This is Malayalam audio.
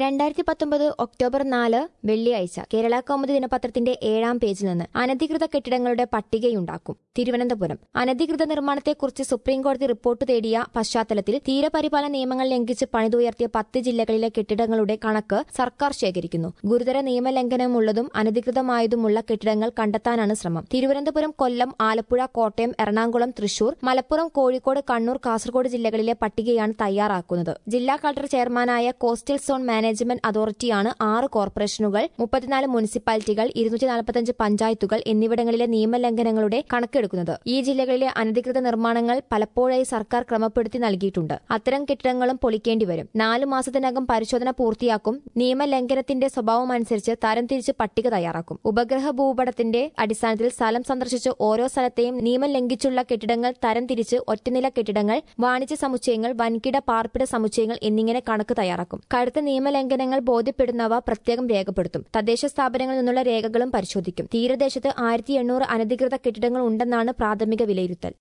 രണ്ടായിരത്തി പത്തൊമ്പത് ഒക്ടോബർ നാല് വെള്ളിയാഴ്ച കേരള കൗമുദി ദിനപത്രത്തിന്റെ ഏഴാം പേജിൽ നിന്ന് അനധികൃത കെട്ടിടങ്ങളുടെ പട്ടികയുണ്ടാക്കും തിരുവനന്തപുരം അനധികൃത നിർമ്മാണത്തെക്കുറിച്ച് സുപ്രീംകോടതി റിപ്പോർട്ട് തേടിയ പശ്ചാത്തലത്തിൽ തീരപരിപാലന നിയമങ്ങൾ ലംഘിച്ച് പണിതുയർത്തിയ പത്ത് ജില്ലകളിലെ കെട്ടിടങ്ങളുടെ കണക്ക് സർക്കാർ ശേഖരിക്കുന്നു ഗുരുതര നിയമലംഘനമുള്ളതും അനധികൃതമായതുമുള്ള കെട്ടിടങ്ങൾ കണ്ടെത്താനാണ് ശ്രമം തിരുവനന്തപുരം കൊല്ലം ആലപ്പുഴ കോട്ടയം എറണാകുളം തൃശൂർ മലപ്പുറം കോഴിക്കോട് കണ്ണൂർ കാസർഗോഡ് ജില്ലകളിലെ പട്ടികയാണ് തയ്യാറാക്കുന്നത് ജില്ലാ കളക്ടർ ചെയർമാനായ കോസ്റ്റൽ സോൺ മാനേജ്മെന്റ് അതോറിറ്റിയാണ് ആറ് കോർപ്പറേഷനുകൾ മുപ്പത്തിനാല് മുനിസിപ്പാലിറ്റികൾ ഇരുന്നൂറ്റി നാൽപ്പത്തഞ്ച് പഞ്ചായത്തുകൾ എന്നിവിടങ്ങളിലെ നിയമലംഘനങ്ങളുടെ കണക്കെടുക്കുന്നത് ഈ ജില്ലകളിലെ അനധികൃത നിർമ്മാണങ്ങൾ പലപ്പോഴായി സർക്കാർ ക്രമപ്പെടുത്തി നൽകിയിട്ടുണ്ട് അത്തരം കെട്ടിടങ്ങളും പൊളിക്കേണ്ടി വരും നാലു മാസത്തിനകം പരിശോധന പൂർത്തിയാക്കും നിയമലംഘനത്തിന്റെ സ്വഭാവമനുസരിച്ച് തരംതിരിച്ച് പട്ടിക തയ്യാറാക്കും ഉപഗ്രഹ ഭൂപടത്തിന്റെ അടിസ്ഥാനത്തിൽ സ്ഥലം സന്ദർശിച്ച് ഓരോ സ്ഥലത്തെയും നിയമം ലംഘിച്ചുള്ള കെട്ടിടങ്ങൾ തരംതിരിച്ച് ഒറ്റനില കെട്ടിടങ്ങൾ വാണിജ്യ സമുച്ചയങ്ങൾ വൻകിട പാർപ്പിട സമുച്ചയങ്ങൾ എന്നിങ്ങനെ കണക്ക് തയ്യാറാക്കും കടുത്ത നിയമലംഘനങ്ങൾ ബോധ്യപ്പെടുന്നവ പ്രത്യേകം രേഖപ്പെടുത്തും തദ്ദേശ സ്ഥാപനങ്ങളിൽ നിന്നുള്ള രേഖകളും പരിശോധിക്കും തീരദേശത്ത് ആയിരത്തി എണ്ണൂറ് അനധികൃത കെട്ടിടങ്ങൾ ഉണ്ടെന്നാണ് പ്രാഥമിക വിലയിരുത്തൽ